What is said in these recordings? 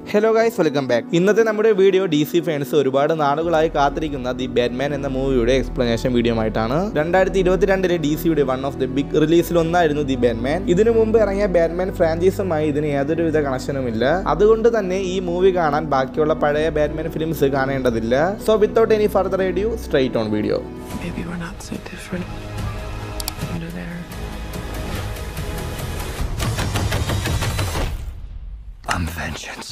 Hello guys welcome back ഇന്നത്തെ നമ്മുടെ video D C fans ഒരുപാട് നാളുകളായി കാത്തിരിക്കുന്ന ദി ബാറ്റ്മാൻ എന്ന മൂവിയുടെ എക്സ്പ്ലനേഷൻ വീഡിയോ ആയിട്ടാണ് രണ്ടായിരത്തി ഇരുപത്തിരണ്ടിലെ ഡി സിയുടെ വൺ ഓഫ് ദി ബിഗ് റിലീസിൽ ഒന്നായിരുന്നു ദി ബാറ്റ്മാൻ ഇതിനു മുമ്പ് ഇറങ്ങിയ ബാറ്റ്മാൻ ഫ്രാഞ്ചൈസുമായി ഇതിന് യാതൊരുവിധ കണക്ഷനുമില്ല അതുകൊണ്ട് തന്നെ ഈ മൂവി കാണാൻ ബാക്കിയുള്ള പഴയ ബാറ്റ്മാൻ ഫിലിംസ് കാണേണ്ടതില്ല so without any further radio straight on video Maybe we're not so different. Under there. I'm vengeance.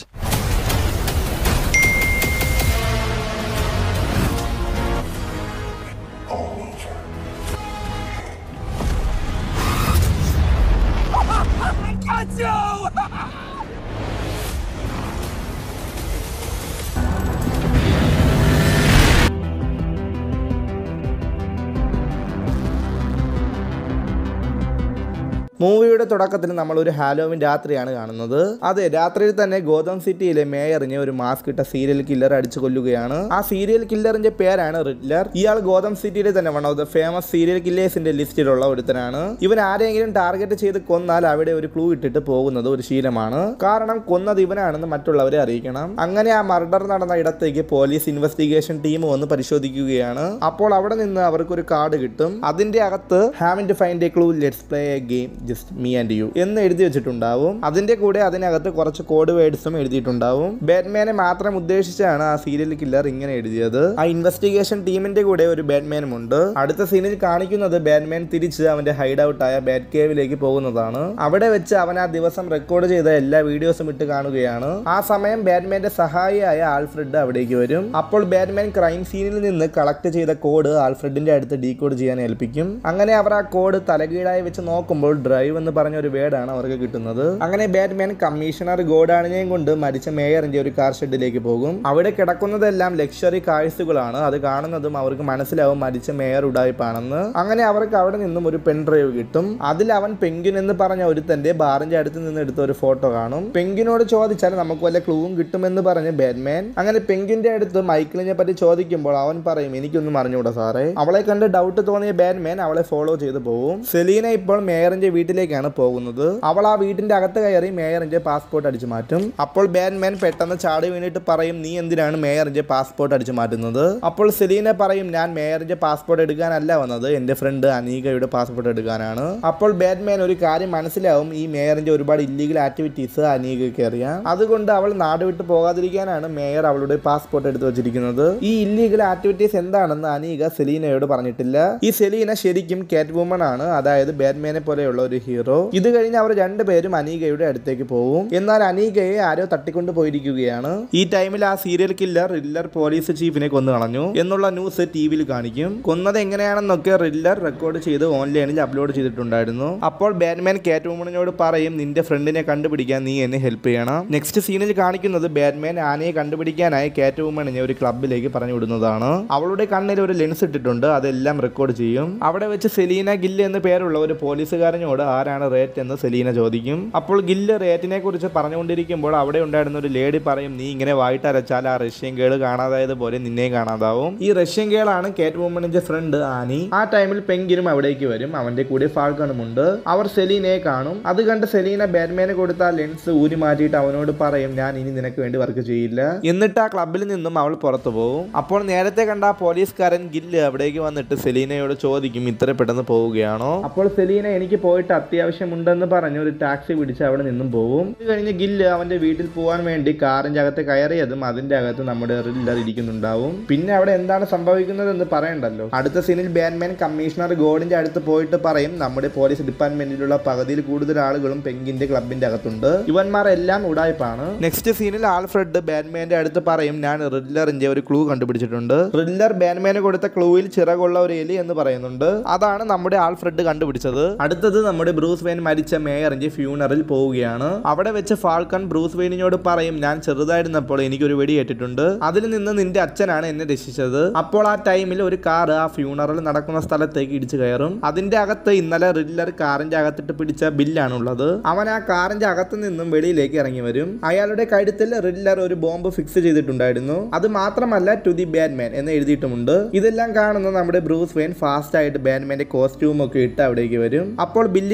മൂവിയുടെ തുടക്കത്തിൽ നമ്മൾ ഒരു ഹാലോവിൻ രാത്രിയാണ് കാണുന്നത് അതെ രാത്രിയിൽ തന്നെ ഗോതം സിറ്റിയിലെ മേയറിനെ ഒരു മാസ്ക് ഇട്ട സീരിയൽ കില്ലർ അടിച്ചു കൊല്ലുകയാണ് ആ സീരിയൽ കില്ലറിന്റെ പേരാണ് റിഡ്ലർ ഇയാൾ ഗോതം സിറ്റിയിലെ തന്നെ one of the famous serial കില്ലേഴ്സിന്റെ ലിസ്റ്റിലുള്ള ഒരുത്തനാണ് ഇവൻ ആരെങ്കിലും ടാർഗറ്റ് ചെയ്ത് കൊന്നാൽ അവിടെ ഒരു ക്ലൂ ഇട്ടിട്ട് പോകുന്നത് ഒരു ശീലമാണ് കാരണം കൊന്നത് ഇവനാണെന്ന് മറ്റുള്ളവരെ അറിയിക്കണം അങ്ങനെ ആ മർഡർ നടന്ന ഇടത്തേക്ക് പോലീസ് ഇൻവെസ്റ്റിഗേഷൻ ടീം വന്ന് പരിശോധിക്കുകയാണ് അപ്പോൾ അവിടെ നിന്ന് അവർക്ക് ഒരു കാർഡ് കിട്ടും അതിന്റെ അകത്ത് having to find a clue let's play a game just me and you എന്ന് എഴുതി വെച്ചിട്ടുണ്ടാവും അതിന്റെ കൂടെ അതിനകത്ത് കുറച്ച് കോഡ് വേർഡ്സും എഴുതിയിട്ടുണ്ടാവും ബാറ്റ്മാനെ മാത്രം ഉദ്ദേശിച്ചാണ് ആ സീരിയൽ കില്ലർ ഇങ്ങനെ എഴുതിയത് ആ ഇൻവെസ്റ്റിഗേഷൻ ടീമിന്റെ കൂടെ ഒരു ബാറ്റ്മാനും ഉണ്ട് അടുത്ത സീനിൽ കാണിക്കുന്നത് ബാറ്റ്മാൻ തിരിച്ച് അവന്റെ ഹൈഡ് ഔട്ട് ആയ ബാറ്റ് കേവിലേക്ക് പോകുന്നതാണ് അവിടെ വെച്ച് അവൻ ആ ദിവസം റെക്കോർഡ് ചെയ്ത എല്ലാ വീഡിയോസും ഇട്ട് കാണുകയാണ് ആ സമയം ബാറ്റ്മാന്റെ സഹായിയായ ആൽഫ്രഡ് അവിടേക്ക് വരും അപ്പോൾ ബാറ്റ്മാൻ ക്രൈം സീനിൽ നിന്ന് കളക്ട് ചെയ്ത കോഡ് ആൽഫ്രഡിന്റെ അടുത്ത് ഡീകോഡ് ചെയ്യാൻ ഏൽപ്പിക്കും അങ്ങനെ അവർ ആ കോഡ് തലകീഴായി വെച്ച് നോക്കുമ്പോൾ ഡ്രൈവ് എന്ന് പറഞ്ഞ ഒരു വേർഡാണ് അവർക്ക് കിട്ടുന്നത് അങ്ങനെ ബാറ്റ്മാൻ കമ്മീഷണർ ഗോഡാണിനെയും കൊണ്ട് മരിച്ച മേയറിന്റെ ഒരു കാർ ഷെഡിലേക്ക് പോകും അവിടെ കിടക്കുന്നതെല്ലാം ലക്ഷറി കാഴ്ചകളാണ് അത് കാണുന്നതും അവർക്ക് മനസ്സിലാവും മരിച്ച മേയർ ഉടായ്പാണെന്ന് അങ്ങനെ അവർക്ക് അവിടെ നിന്നും ഒരു പെൻ ഡ്രൈവ് കിട്ടും അതിൽ അവൻ പെങ്കിൻ എന്ന് പറഞ്ഞ ഒരുത്തന്റെ ബാറിന്റെ അടുത്ത് നിന്ന് എടുത്ത ഒരു ഫോട്ടോ കാണും പെങ്കിനോട് ചോദിച്ചാൽ നമുക്ക് വല്ല ക്ലൂവും കിട്ടുമെന്ന് പറഞ്ഞ് ബാറ്റ്മാൻ അങ്ങനെ പെങ്കിന്റെ അടുത്ത് മൈക്കിളിനെ പറ്റി ചോദിക്കുമ്പോൾ അവൻ പറയും എനിക്കൊന്നും അറിഞ്ഞൂടാ സാറേ അവളെ കണ്ട് ഡൗട്ട് തോന്നിയ ബാറ്റ്മാൻ അവളെ ഫോളോ ചെയ്ത് പോകും സെലീന ഇപ്പോൾ മേയറിന്റെ വീട്ടിലേക്കാണ് പോകുന്നത് അവൾ ആ വീട്ടിന്റെ അകത്ത് കയറി മേയറിന്റെ പാസ്പോർട്ട് അടിച്ചു മാറ്റും അപ്പോൾ ബാറ്റ്മാൻ പെട്ടെന്ന് ചാടി വീണിട്ട് പറയും നീ എന്തിനാണ് മേയറിന്റെ പാസ്പോർട്ട് അടിച്ചു മാറ്റുന്നത് അപ്പോൾ സെലീന പറയും ഞാൻ മേയറിന്റെ പാസ്പോർട്ട് എടുക്കാനല്ല വന്നത് എന്റെ ഫ്രണ്ട് അനീകയുടെ പാസ്പോർട്ട് എടുക്കാനാണ് അപ്പോൾ ബാറ്റ്മാൻ ഒരു കാര്യം മനസ്സിലാവും ഈ മേയറിന്റെ ഒരുപാട് ഇല്ലീഗൽ ആക്ടിവിറ്റീസ് അനീകയ്ക്ക് അറിയാം അതുകൊണ്ട് അവൾ നാട് വിട്ട് പോകാതിരിക്കാനാണ് മേയർ അവളുടെ പാസ്പോർട്ട് എടുത്തു വെച്ചിരിക്കുന്നത് ഈ ഇല്ലീഗൽ ആക്ടിവിറ്റീസ് എന്താണെന്ന് അനീക സെലീനയോട് പറഞ്ഞിട്ടില്ല ഈ സെലീന ശരിക്കും കാറ്റ് വുമൺ ആണ് അതായത് ബാറ്റ്മാനെ പോലെയുള്ള ഒരു ഹീറോ ഇത് കഴിഞ്ഞ് അവർ രണ്ടുപേരും അനീകയുടെ അടുത്തേക്ക് പോകും എന്നാൽ അനീകയെ ആരോ തട്ടിക്കൊണ്ട് പോയിരിക്കുകയാണ് ഈ ടൈമിൽ ആ സീരിയൽ കില്ലർ റില്ലർ പോലീസ് ചീഫിനെ കൊന്നു കളഞ്ഞു എന്നുള്ള ന്യൂസ് ടി വിയിൽ കാണിക്കും കൊന്നത് എങ്ങനെയാണെന്നൊക്കെ റില്ലർ റെക്കോർഡ് ചെയ്ത് ഓൺലൈനിൽ അപ്ലോഡ് ചെയ്തിട്ടുണ്ടായിരുന്നു അപ്പോൾ ബാറ്റ്മാൻ കാറ്റ് വുമണിനോട് പറയും നിന്റെ ഫ്രണ്ടിനെ കണ്ടുപിടിക്കാൻ നീ എന്നെ ഹെൽപ്പ് ചെയ്യണം നെക്സ്റ്റ് സീനിൽ കാണിക്കുന്നത് ബാറ്റ്മാൻ ആനയെ കണ്ടുപിടിക്കാനായി കാറ്റ് വുമണിനെ ഒരു ക്ലബിലേക്ക് പറഞ്ഞു വിടുന്നതാണ് അവളുടെ കണ്ണിൽ ഒരു ലെൻസ് ഇട്ടിട്ടുണ്ട് അതെല്ലാം റെക്കോർഡ് ചെയ്യും അവിടെ വെച്ച് സെലീന ഗില്ല് എന്ന പേരുള്ള ഒരു പോലീസുകാരനോട് ആരാണ് റേറ്റ് എന്ന് സെലീന ചോദിക്കും അപ്പോൾ ഗില്ല് റേറ്റിനെ കുറിച്ച് പറഞ്ഞുകൊണ്ടിരിക്കുമ്പോൾ അവിടെ ഉണ്ടായിരുന്ന ഒരു ലേഡി പറയും നീ ഇങ്ങനെ വായിട്ടരച്ചാൽ ആ റഷ്യൻ കേള് കാണാതായതുപോലെ നിന്നെ കാണാതാവും ഈ റഷ്യൻ കേളാണ് കേറ്റ് വുമണിന്റെ ഫ്രണ്ട് ആനി ആ ടൈമിൽ പെങ്കിനും അവിടേക്ക് വരും അവന്റെ കൂടെ ഫാൾക്കണും ഉണ്ട് അവർ സെലീനയെ കാണും അത് കണ്ട് സെലീന ബാറ്റ്മാന് കൊടുത്ത ആ ലെൻസ് ഊരി മാറ്റിയിട്ട് അവനോട് പറയും ഞാൻ ഇനി നിനക്ക് വേണ്ടി വർക്ക് ചെയ്യില്ല എന്നിട്ട് ആ ക്ലബിൽ നിന്നും അവൾ പുറത്തു പോകും അപ്പോൾ നേരത്തെ കണ്ട ആ പോലീസുകാരൻ ഗില്ല് അവിടേക്ക് വന്നിട്ട് സെലീനയോട് ചോദിക്കും ഇത്ര പെട്ടെന്ന് പോവുകയാണോ അപ്പോൾ സെലീന എനിക്ക് പോയിട്ട് അത്യാവശ്യമുണ്ടെന്ന് പറഞ്ഞ് ഒരു ടാക്സി പിടിച്ച് അവിടെ നിന്നും പോകും ഇത് കഴിഞ്ഞ് ഗില്ല് അവന്റെ വീട്ടിൽ പോകാൻ വേണ്ടി കാറിന്റെ അകത്ത് കയറിയതും അതിന്റെ അകത്ത് നമ്മുടെ റില്ലർ ഇരിക്കുന്നുണ്ടാവും പിന്നെ അവിടെ എന്താണ് സംഭവിക്കുന്നതെന്ന് പറയണ്ടല്ലോ അടുത്ത സീനിൽ ബാറ്റ്മാൻ കമ്മീഷണർ ഗോഡിന്റെ അടുത്ത് പോയിട്ട് പറയും നമ്മുടെ പോലീസ് ഡിപ്പാർട്ട്മെന്റിലുള്ള പകുതിയിൽ കൂടുതൽ ആളുകളും പെങ്കിന്റെ ക്ലബിന്റെ അകത്തുണ്ട് ഇവന്മാരെല്ലാം ഉടായ്പാണ് നെക്സ്റ്റ് സീനിൽ ആൽഫ്രഡ് ബാറ്റ്മാന്റെ അടുത്ത് പറയും ഞാൻ റില്ലറിന്റെ ഒരു ക്ലൂ കണ്ടുപിടിച്ചിട്ടുണ്ട് റില്ലർ ബാറ്റ്മാന് കൊടുത്ത ക്ലൂവിൽ ചിറകുള്ള ഒരു എലി എന്ന് പറയുന്നുണ്ട് അതാണ് നമ്മുടെ ആൽഫ്രഡ് കണ്ടുപിടിച്ചത് അടുത്തത് നമ്മുടെ ബ്രൂസ് വെയിൻ മരിച്ച മേയറിന്റെ ഫ്യൂണറിൽ പോവുകയാണ് അവിടെ വെച്ച് ഫാൾക്കൺ ബ്രൂസ് വെയിനിനോട് പറയും ഞാൻ ചെറുതായിരുന്നപ്പോൾ എനിക്കൊരു വെടി ഏറ്റിട്ടുണ്ട് അതിൽ നിന്ന് നിന്റെ അച്ഛനാണ് എന്നെ രക്ഷിച്ചത് അപ്പോൾ ആ ടൈമിൽ ഒരു കാർ ആ ഫ്യൂണറൽ നടക്കുന്ന സ്ഥലത്തേക്ക് ഇടിച്ചു കയറും അതിന്റെ അകത്ത് ഇന്നലെ റില്ലർ കാറിന്റെ അകത്തിട്ട് പിടിച്ച ബില്ലാണുള്ളത് അവൻ ആ കാറിന്റെ അകത്ത് നിന്നും വെളിയിലേക്ക് ഇറങ്ങി വരും അയാളുടെ കഴുത്തിൽ റില്ലർ ഒരു ബോംബ് ഫിക്സ് ചെയ്തിട്ടുണ്ടായിരുന്നു അത് മാത്രമല്ല ടു ദി ബാറ്റ്മാൻ എന്ന് എഴുതിയിട്ടുമുണ്ട് ഇതെല്ലാം കാണുന്ന നമ്മുടെ ബ്രൂസ് വെയിൻ ഫാസ്റ്റ് ആയിട്ട് ബാറ്റ്മാന്റെ കോസ്റ്റ്യൂം ഒക്കെ ഇട്ട് അവിടേക്ക് വരും അപ്പോൾ ബില്ലിന്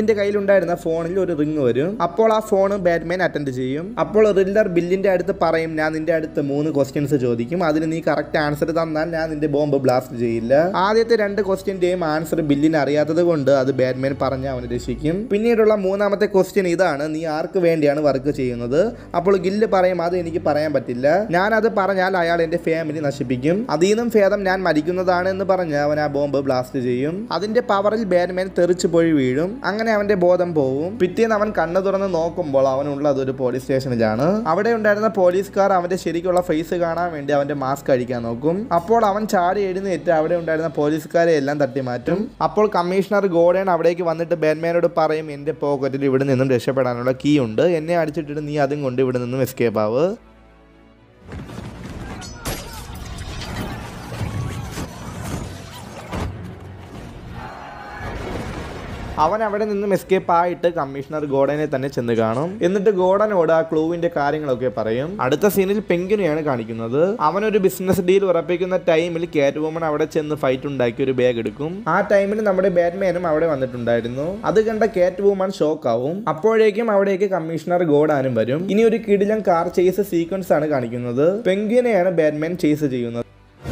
ബില്ലിന്റെ കയ്യിലുണ്ടായിരുന്ന ഫോണിൽ ഒരു റിങ് വരും അപ്പോൾ ആ ഫോൺ ബാറ്റ്മാൻ അറ്റൻഡ് ചെയ്യും അപ്പോൾ റില്ലർ ബില്ലിന്റെ അടുത്ത് പറയും ഞാൻ നിന്റെ അടുത്ത് മൂന്ന് ക്വസ്റ്റ്യൻസ് ചോദിക്കും അതിന് നീ കറക്റ്റ് ആൻസർ തന്നാൽ ഞാൻ നിന്റെ ബോംബ് ബ്ലാസ്റ്റ് ചെയ്യില്ല ആദ്യത്തെ രണ്ട് ക്വസ്റ്റ്യന്റെയും ആൻസർ ബില്ലിന് അറിയാത്തത് കൊണ്ട് അത് ബാറ്റ്മാൻ പറഞ്ഞ് അവനെ രക്ഷിക്കും പിന്നീടുള്ള മൂന്നാമത്തെ ക്വസ്റ്റ്യൻ ഇതാണ് നീ ആർക്ക് വേണ്ടിയാണ് വർക്ക് ചെയ്യുന്നത് അപ്പോൾ ഗില്ല് പറയും അത് എനിക്ക് പറയാൻ പറ്റില്ല ഞാൻ അത് പറഞ്ഞാൽ അയാൾ എന്റെ ഫാമിലി നശിപ്പിക്കും അതിൽ നിന്നും ഭേദം ഞാൻ മരിക്കുന്നതാണ് എന്ന് പറഞ്ഞ് അവൻ ആ ബോംബ് ബ്ലാസ്റ്റ് ചെയ്യും അതിന്റെ പവറിൽ ബാറ്റ്മാൻ തെറിച്ചു പോയി വീഴും അങ്ങനെ അവന്റെ ബോധം പോവും പിറ്റേന്ന് അവൻ കണ്ണു തുറന്ന് നോക്കുമ്പോൾ അവനുള്ളത് ഒരു പോലീസ് സ്റ്റേഷനിലാണ് അവിടെ ഉണ്ടായിരുന്ന പോലീസുകാർ അവന്റെ ശരിക്കുള്ള ഫേസ് കാണാൻ വേണ്ടി അവന്റെ മാസ്ക് അഴിക്കാൻ നോക്കും അപ്പോൾ അവൻ ചാടി എഴുന്നേറ്റ് അവിടെ ഉണ്ടായിരുന്ന പോലീസുകാരെ എല്ലാം തട്ടി മാറ്റും അപ്പോൾ കമ്മീഷണർ ഗോഡേൺ അവിടേക്ക് വന്നിട്ട് ബാറ്റ്മാനോട് പറയും എന്റെ പോക്കറ്റിൽ ഇവിടെ നിന്നും രക്ഷപ്പെടാനുള്ള കീ ഉണ്ട് എന്നെ അടിച്ചിട്ടിട്ട് നീ അതും കൊണ്ട് ഇവിടെ നിന്നും എസ്കേപ്പ് ആവ് അവൻ അവിടെ നിന്നും എസ്കേപ്പ് ആയിട്ട് കമ്മീഷണർ ഗോഡനെ തന്നെ ചെന്ന് കാണും എന്നിട്ട് ഗോഡനോട് ആ ക്ലൂവിന്റെ കാര്യങ്ങളൊക്കെ പറയും അടുത്ത സീനിൽ പെങ്കിനെയാണ് കാണിക്കുന്നത് അവനൊരു ബിസിനസ് ഡീൽ ഉറപ്പിക്കുന്ന ടൈമിൽ കാറ്റ് വുമൺ അവിടെ ചെന്ന് ഫൈറ്റ് ഉണ്ടാക്കി ഒരു ബാഗ് എടുക്കും ആ ടൈമിൽ നമ്മുടെ ബാറ്റ്മാനും അവിടെ വന്നിട്ടുണ്ടായിരുന്നു അത് കണ്ട കാറ്റ് വുമൺ ഷോക്ക് ആവും അപ്പോഴേക്കും അവിടേക്ക് കമ്മീഷണർ ഗോഡാനും വരും ഇനി ഒരു കിടിലം കാർ ചേസ് സീക്വൻസ് ആണ് കാണിക്കുന്നത് പെങ്കിനെയാണ് ബാറ്റ്മാൻ ചേസ് ചെയ്യുന്നത്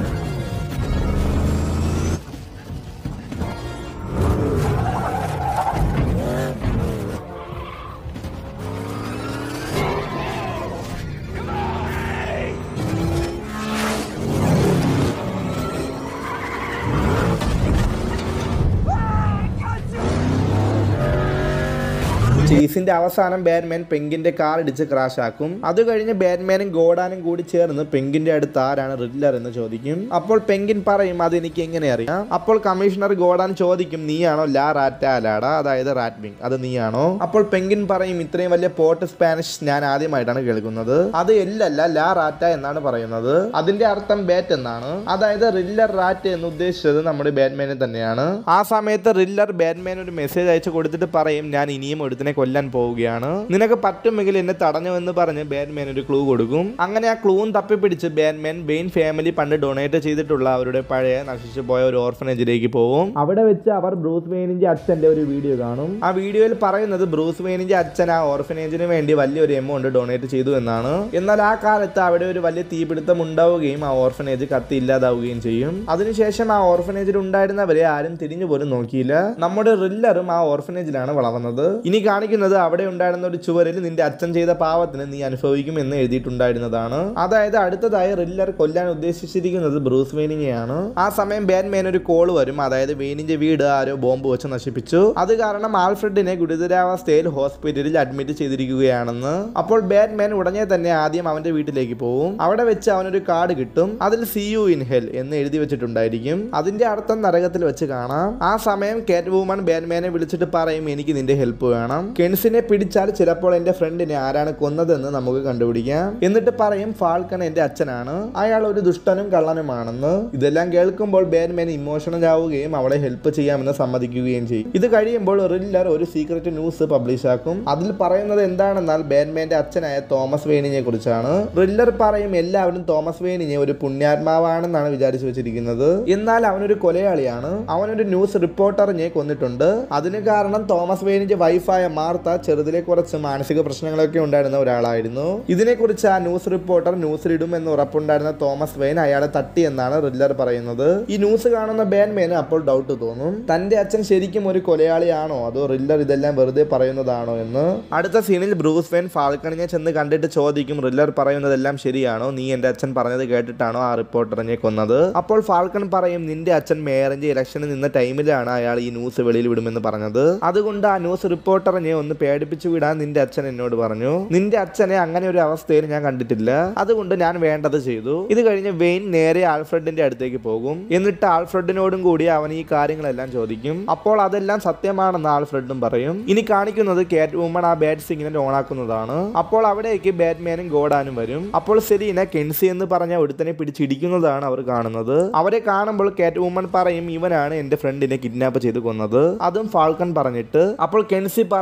ചേസിന്റെ അവസാനം ബാറ്റ്മാൻ പെങ്കിന്റെ കാർ ഇടിച്ച് ക്രാഷ് ആക്കും അത് കഴിഞ്ഞ് ബാറ്റ്മാനും ഗോഡാനും കൂടി ചേർന്ന് പെങ്കിന്റെ അടുത്ത് ആരാണ് റിഡ്ലർ എന്ന് ചോദിക്കും അപ്പോൾ പെങ്കിൻ പറയും അത് എനിക്ക് എങ്ങനെ അറിയാം അപ്പോൾ കമ്മീഷണർ ഗോഡാൻ ചോദിക്കും നീയാണോ ലാ റാറ്റ അലാഡ അതായത് റാറ്റ്വിങ് അത് നീയാണോ അപ്പോൾ പെങ്കിൻ പറയും ഇത്രയും വലിയ പോർട്ട് സ്പാനിഷ് ഞാൻ ആദ്യമായിട്ടാണ് കേൾക്കുന്നത് അത് എല്ലല്ല ലാ റാറ്റ എന്നാണ് പറയുന്നത് അതിന്റെ അർത്ഥം ബാറ്റ് എന്നാണ് അതായത് റില്ലർ റാറ്റ് എന്ന് ഉദ്ദേശിച്ചത് നമ്മുടെ ബാറ്റ്മാനെ തന്നെയാണ് ആ സമയത്ത് റില്ലർ ബാറ്റ്മാൻ ഒരു മെസ്സേജ് അയച്ചു കൊടുത്തിട്ട് പറയും ഞാൻ ഇനിയും ഒരുത്തിനെ കൊല്ലാൻ പോവുകയാണ് നിനക്ക് പറ്റുമെങ്കിൽ എന്നെ തടഞ്ഞു എന്ന് പറഞ്ഞ് ബാറ്റ്മാൻ ഒരു ക്ലൂ കൊടുക്കും അങ്ങനെ ആ ക്ലൂവും തപ്പിപ്പിടിച്ച് ബാറ്റ്മാൻ ബെയിൻ ഫാമിലി പണ്ട് ഡൊണേറ്റ് ചെയ്തിട്ടുള്ള അവരുടെ പഴയ നശിച്ചു പോയ ഒരു ഓർഫനേജിലേക്ക് പോകും അവിടെ വെച്ച് അവർ ബ്രൂസ് വെയിനിന്റെ അച്ഛന്റെ ഒരു വീഡിയോ കാണും ആ വീഡിയോയിൽ പറയുന്നത് ബ്രൂസ് വെയിനിന്റെ അച്ഛൻ ആ ഓർഫനേജിന് വേണ്ടി വലിയൊരു എമൗണ്ട് ഡൊണേറ്റ് ചെയ്തു എന്നാണ് എന്നാൽ ആ കാലത്ത് അവിടെ ഒരു വലിയ തീപിടുത്തം ഉണ്ടാവുകയും ആ ഓർഫനേജ് കത്തി ഇല്ലാതാവുകയും ചെയ്യും അതിനുശേഷം ആ ഓർഫനേജിൽ ഉണ്ടായിരുന്നവരെ ആരും തിരിഞ്ഞു പോലും നോക്കിയില്ല നമ്മുടെ റില്ലറും ആ ഓർഫനേജിലാണ് വളർന്നത് ഇനി കാണിക്കുന്നത് അവിടെ ഉണ്ടായിരുന്ന ഒരു ചുവരിൽ നിന്റെ അച്ഛൻ ചെയ്ത പാവത്തിന് നീ അനുഭവിക്കും എന്ന് എഴുതിയിട്ടുണ്ടായിരുന്നതാണ് അതായത് അടുത്തതായി റില്ലർ കൊല്ലാൻ ഉദ്ദേശിച്ചിരിക്കുന്നത് ബ്രൂസ് വെയിനിനെയാണ് ആ സമയം ബാറ്റ്മാൻ ഒരു കോൾ വരും അതായത് വെയിനിന്റെ വീട് ആരോ ബോംബ് വെച്ച് നശിപ്പിച്ചു അത് കാരണം ആൽഫ്രഡിനെ ഗുരുതരാവസ്ഥയിൽ ഹോസ്പിറ്റലിൽ അഡ്മിറ്റ് ചെയ്തിരിക്കുകയാണെന്ന് അപ്പോൾ ബാറ്റ്മാൻ ഉടനെ തന്നെ ആദ്യം അവന്റെ വീട്ടിലേക്ക് പോകും അവിടെ വെച്ച് അവനൊരു കാർഡ് കിട്ടും അതിൽ സി യു ഇൻ ഹെൽ എന്ന് എഴുതി വെച്ചിട്ടുണ്ടായിരിക്കും അതിന്റെ അർത്ഥം നരകത്തിൽ വെച്ച് കാണാം ആ സമയം കാറ്റ് വുമൺ ബാറ്റ്മാനെ വിളിച്ചിട്ട് പറയും എനിക്ക് നിന്റെ ഹെൽപ്പ് വേണം കെൻസിനെ പിടിച്ചാൽ ചിലപ്പോൾ എന്റെ ഫ്രണ്ടിനെ ആരാണ് കൊന്നതെന്ന് നമുക്ക് കണ്ടുപിടിക്കാം എന്നിട്ട് പറയും ഫാൾക്കൺ എന്റെ അച്ഛനാണ് അയാൾ ഒരു ദുഷ്ടനും കള്ളനുമാണെന്ന് ഇതെല്ലാം കേൾക്കുമ്പോൾ ബാറ്റ്മാൻ ഇമോഷണൽ ആവുകയും അവളെ ഹെൽപ്പ് ചെയ്യാമെന്ന് സമ്മതിക്കുകയും ചെയ്യും ഇത് കഴിയുമ്പോൾ റില്ലർ ഒരു സീക്രട്ട് ന്യൂസ് പബ്ലിഷ് ആക്കും അതിൽ പറയുന്നത് എന്താണെന്നാൽ ബാറ്റ്മാന്റെ അച്ഛനായ തോമസ് വെയിനിനെ കുറിച്ചാണ് റില്ലർ പറയും എല്ലാവരും തോമസ് വെയിനിനെ ഒരു പുണ്യാത്മാവാണെന്നാണ് വിചാരിച്ചു വെച്ചിരിക്കുന്നത് എന്നാൽ അവനൊരു കൊലയാളിയാണ് അവനൊരു ന്യൂസ് റിപ്പോർട്ടറിനെ കൊന്നിട്ടുണ്ട് അതിന് കാരണം തോമസ് വെയിനിന്റെ വൈഫായ മാർത്ത ചെറുതിലെ കുറച്ച് മാനസിക പ്രശ്നങ്ങളൊക്കെ ഉണ്ടായിരുന്ന ഒരാളായിരുന്നു ഇതിനെക്കുറിച്ച് ആ ന്യൂസ് റിപ്പോർട്ടർ ന്യൂസിലിടും എന്ന് ഉറപ്പുണ്ടായിരുന്ന തോമസ് വെയിൻ അയാളെ തട്ടി എന്നാണ് റില്ലർ പറയുന്നത് ഈ ന്യൂസ് കാണുന്ന ബാൻമേന് അപ്പോൾ ഡൗട്ട് തോന്നും തന്റെ അച്ഛൻ ശരിക്കും ഒരു കൊലയാളിയാണോ അതോ റില്ലർ ഇതെല്ലാം വെറുതെ പറയുന്നതാണോ എന്ന് അടുത്ത സീനിൽ ബ്രൂസ് വെയിൻ ഫാൾക്കണിനെ ചെന്ന് കണ്ടിട്ട് ചോദിക്കും റില്ലർ പറയുന്നതെല്ലാം ശരിയാണോ നീ എന്റെ അച്ഛൻ പറഞ്ഞത് കേട്ടിട്ടാണോ ആ റിപ്പോർട്ടറിനെ കൊന്നത് അപ്പോൾ ഫാൾക്കൺ പറയും നിന്റെ അച്ഛൻ മേയറിന്റെ ഇലക്ഷനിൽ നിന്ന ടൈമിലാണ് അയാൾ ഈ ന്യൂസ് വെളിയിൽ വിടുമെന്ന് പറഞ്ഞത് അതുകൊണ്ട് ആ ന്യൂസ് റിപ്പോർട്ടറിനെ ഒന്ന് പേടിപ്പിച്ചു വിടാൻ നിന്റെ അച്ഛൻ എന്നോട് പറഞ്ഞു നിന്റെ അച്ഛനെ അങ്ങനെ ഒരു അവസ്ഥയിൽ ഞാൻ കണ്ടിട്ടില്ല അതുകൊണ്ട് ഞാൻ വേണ്ടത് ചെയ്തു ഇത് കഴിഞ്ഞ് വെയിൻ നേരെ ആൽഫ്രഡിന്റെ അടുത്തേക്ക് പോകും എന്നിട്ട് ആൽഫ്രഡിനോടും കൂടി അവൻ ഈ കാര്യങ്ങളെല്ലാം ചോദിക്കും അപ്പോൾ അതെല്ലാം സത്യമാണെന്ന് ആൽഫ്രഡും പറയും ഇനി കാണിക്കുന്നത് കാറ്റ് വുമൺ ആ ബാറ്റ് സിഗ്നൽ ഓണാക്കുന്നതാണ് അപ്പോൾ അവിടേക്ക് ബാറ്റ്മാനും ഗോഡാനും വരും അപ്പോൾ സെലീന കെൻസി എന്ന് പറഞ്ഞ ഒരുത്തനെ പിടിച്ചിടിക്കുന്നതാണ് അവർ കാണുന്നത് അവരെ കാണുമ്പോൾ കാറ്റ് വുമൺ പറയും ഇവനാണ് എന്റെ ഫ്രണ്ടിനെ കിഡ്നാപ്പ് ചെയ്ത് കൊന്നത് അതും ഫാൾക്കൺ പറഞ്ഞിട്ട് അപ്പോൾ കെൻസി പറയും തോമസ്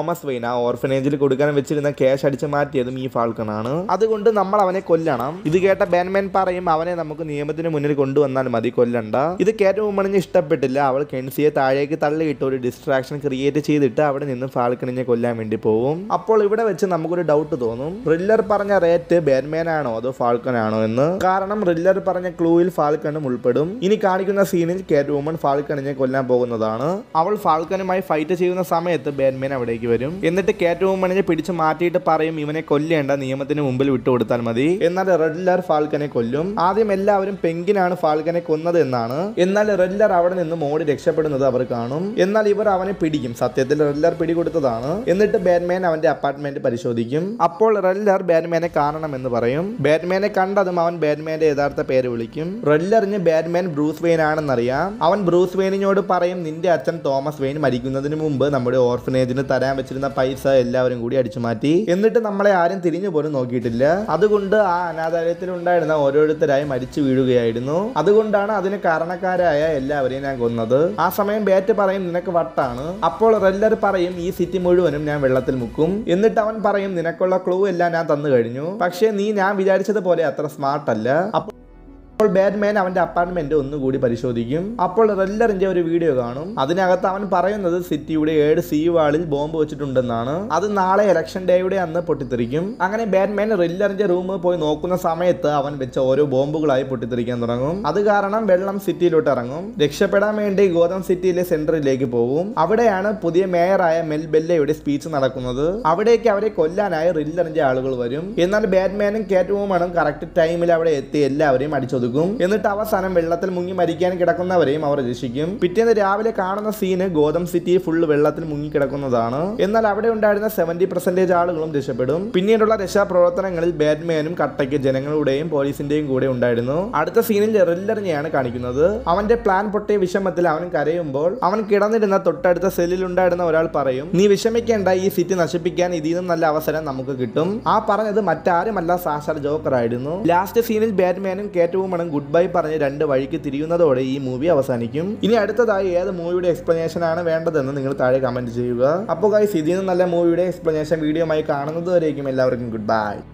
തോമസ് വെയിൻ ആ ഓർഫനേജിൽ കൊടുക്കാൻ വെച്ചിരുന്ന ക്യാഷ് അടിച്ചു മാറ്റിയതും ഈ ഫാൾക്കൺ ആണ് അതുകൊണ്ട് നമ്മൾ അവനെ കൊല്ലണം ഇത് കേട്ട ബാൻമാൻ പറയും അവനെ നമുക്ക് നിയമത്തിന് മുന്നിൽ കൊണ്ടുവന്നാൽ മതി കൊല്ലണ്ട ഇത് കേട്ട വുമണിന് ഇഷ്ടപ്പെട്ടില്ല അവൾ കെൻസിയെ താഴേക്ക് തള്ളിയിട്ട് ഒരു ഡിസ്ട്രാക്ഷൻ ക്രിയേറ്റ് ചെയ്തിട്ട് അവിടെ നിന്ന് ഫാൾക്കണിനെ കൊല്ലാൻ വേണ്ടി പോകും അപ്പോൾ ഇവിടെ വെച്ച് നമുക്കൊരു ഡൗട്ട് തോന്നും റില്ലർ പറഞ്ഞ റേറ്റ് ബാൻമാൻ ആണോ അതോ ഫാൾക്കൺ ആണോ എന്ന് കാരണം റില്ലർ പറഞ്ഞ ക്ലൂയിൽ ഫാൾക്കണും ഉൾപ്പെടും ഇനി കാണിക്കുന്ന സീനിൽ കേറ്റ് വുമൺ ഫാൾക്കണിനെ കൊല്ലാൻ പോകുന്നതാണ് അവൾ ഫാൾക്കനുമായി ഫൈറ്റ് ചെയ്യുന്ന സമയത്ത് ബാൻമാൻ അവിടേക്ക് വരും എന്നിട്ട് കേറ്റ് വുമണിനെ പിടിച്ച് മാറ്റിയിട്ട് പറയും ഇവനെ കൊല്ലേണ്ട നിയമത്തിന് മുമ്പിൽ വിട്ടുകൊടുത്താൽ മതി എന്നാൽ റെഡ്ലർ ഫാൾക്കനെ കൊല്ലും ആദ്യം എല്ലാവരും പെങ്കിനാണ് ഫാൾക്കനെ കൊന്നത് എന്നാണ് എന്നാൽ റെഡ്ലർ അവിടെ നിന്ന് മോടി രക്ഷപ്പെടുന്നത് അവർ കാണും എന്നാൽ ഇവർ അവനെ പിടിക്കും സത്യത്തിൽ റെഡ്ലർ പിടികൊടുത്തതാണ് എന്നിട്ട് ബാറ്റ്മാൻ അവന്റെ അപ്പാർട്ട്മെന്റ് പരിശോധിക്കും അപ്പോൾ റെഡ്ലർ ബാറ്റ്മാനെ കാണണമെന്ന് പറയും ബാറ്റ്മാനെ കണ്ടതും അവൻ ബാറ്റ്മാന്റെ യഥാർത്ഥ പേര് വിളിക്കും റെഡ്ലറിന് ബാറ്റ്മാൻ ബ്രൂസ് വെയിൻ ആണെന്നറിയാം അവൻ ബ്രൂസ് വെയിനിനോട് പറയും നിന്റെ അച്ഛൻ തോമസ് വെയിൻ മരിക്കുന്നതിന് മുമ്പ് നമ്മുടെ ഓർഫനേജിന് തരാൻ വെച്ചിരുന്ന പൈസ എല്ലാവരും കൂടി അടിച്ചു മാറ്റി എന്നിട്ട് നമ്മളെ ആരും തിരിഞ്ഞു പോലും നോക്കിയിട്ടില്ല അതുകൊണ്ട് ആ അനാഥാലയത്തിൽ ഉണ്ടായിരുന്ന ഓരോരുത്തരായി മരിച്ചു വീഴുകയായിരുന്നു അതുകൊണ്ടാണ് അതിന് കാരണക്കാരായ എല്ലാവരെയും ഞാൻ കൊന്നത് ആ സമയം ബാറ്റ് പറയും നിനക്ക് വട്ടാണ് അപ്പോൾ റെല്ലർ പറയും ഈ സിറ്റി മുഴുവനും ഞാൻ വെള്ളത്തിൽ മുക്കും എന്നിട്ട് അവൻ പറയും നിനക്കുള്ള ക്ലൂ എല്ലാം ഞാൻ തന്നു കഴിഞ്ഞു പക്ഷേ നീ ഞാൻ വിചാരിച്ചതുപോലെ അത്ര സ്മാർട്ട് അല്ല അപ്പോൾ അപ്പോൾ ബാറ്റ്മാൻ അവന്റെ അപ്പാർട്ട്മെന്റ് ഒന്നുകൂടി പരിശോധിക്കും അപ്പോൾ റെല്ലറിന്റെ ഒരു വീഡിയോ കാണും അതിനകത്ത് അവൻ പറയുന്നത് സിറ്റിയുടെ ഏഴ് സീ വാളിൽ ബോംബ് വെച്ചിട്ടുണ്ടെന്നാണ് അത് നാളെ ഇലക്ഷൻ ഡേയുടെ അന്ന് പൊട്ടിത്തെറിക്കും അങ്ങനെ ബാറ്റ്മാൻ റില്ലറിന്റെ റൂം പോയി നോക്കുന്ന സമയത്ത് അവൻ വെച്ച ഓരോ ബോംബുകളായി പൊട്ടിത്തെറിക്കാൻ തുടങ്ങും അത് കാരണം വെള്ളം സിറ്റിയിലോട്ട് ഇറങ്ങും രക്ഷപ്പെടാൻ വേണ്ടി ഗോതം സിറ്റിയിലെ സെന്ററിലേക്ക് പോകും അവിടെയാണ് പുതിയ മേയറായ മെൽ ബെല്ലയുടെ സ്പീച്ച് നടക്കുന്നത് അവിടേക്ക് അവരെ കൊല്ലാനായി റില്ലറിന്റെ ആളുകൾ വരും എന്നാൽ ബാറ്റ്മാനും കാറ്റ് വുമണും കറക്റ്റ് ടൈമിൽ അവിടെ എത്തി എല്ലാവരെയും അടിച്ചൊതുക്കും എന്നിട്ട് അവസാനം വെള്ളത്തിൽ മുങ്ങി മരിക്കാൻ കിടക്കുന്നവരെയും അവർ രക്ഷിക്കും പിറ്റേന്ന് രാവിലെ കാണുന്ന സീന് ഗോതം സിറ്റി ഫുള്ള് വെള്ളത്തിൽ മുങ്ങി കിടക്കുന്നതാണ് എന്നാൽ അവിടെ ഉണ്ടായിരുന്ന സെവന്റി പെർസെന്റേജ് ആളുകളും രക്ഷപ്പെടും പിന്നീടുള്ള രക്ഷാപ്രവർത്തനങ്ങളിൽ ബാറ്റ്മാനും കട്ടയ്ക്ക് ജനങ്ങളുടെയും പോലീസിന്റെയും കൂടെ ഉണ്ടായിരുന്നു അടുത്ത സീനിൽ റില്ലറിനെയാണ് കാണിക്കുന്നത് അവന്റെ പ്ലാൻ പൊട്ടിയ വിഷമത്തിൽ അവൻ കരയുമ്പോൾ അവൻ കിടന്നിരുന്ന തൊട്ടടുത്ത സെല്ലിൽ ഉണ്ടായിരുന്ന ഒരാൾ പറയും നീ വിഷമിക്കേണ്ട ഈ സിറ്റി നശിപ്പിക്കാൻ ഇതിൽ നിന്നും നല്ല അവസരം നമുക്ക് കിട്ടും ആ പറഞ്ഞത് മറ്റാരുമല്ല സാക്ഷാൽ ജോക്കർ ആയിരുന്നു ലാസ്റ്റ് സീനിൽ ബാറ്റ്മാനും കേറ്റ് വുമണും ഗുഡ് ബൈ പറഞ്ഞ് രണ്ട് വഴിക്ക് തിരിയുന്നതോടെ ഈ മൂവി അവസാനിക്കും ഇനി അടുത്തതായി ഏത് മൂവിയുടെ എക്സ്പ്ലനേഷൻ ആണ് വേണ്ടതെന്ന് നിങ്ങൾ താഴെ കമന്റ് ചെയ്യുക അപ്പോൾ ഗൈസ് ഇതിൽ നിന്ന് നല്ല മൂവിയുടെ എക്സ്പ്ലനേഷൻ വീഡിയോ ആയി കാണുന്നത് വരേക്കും എല്ലാവർക്കും ഗുഡ് ബൈ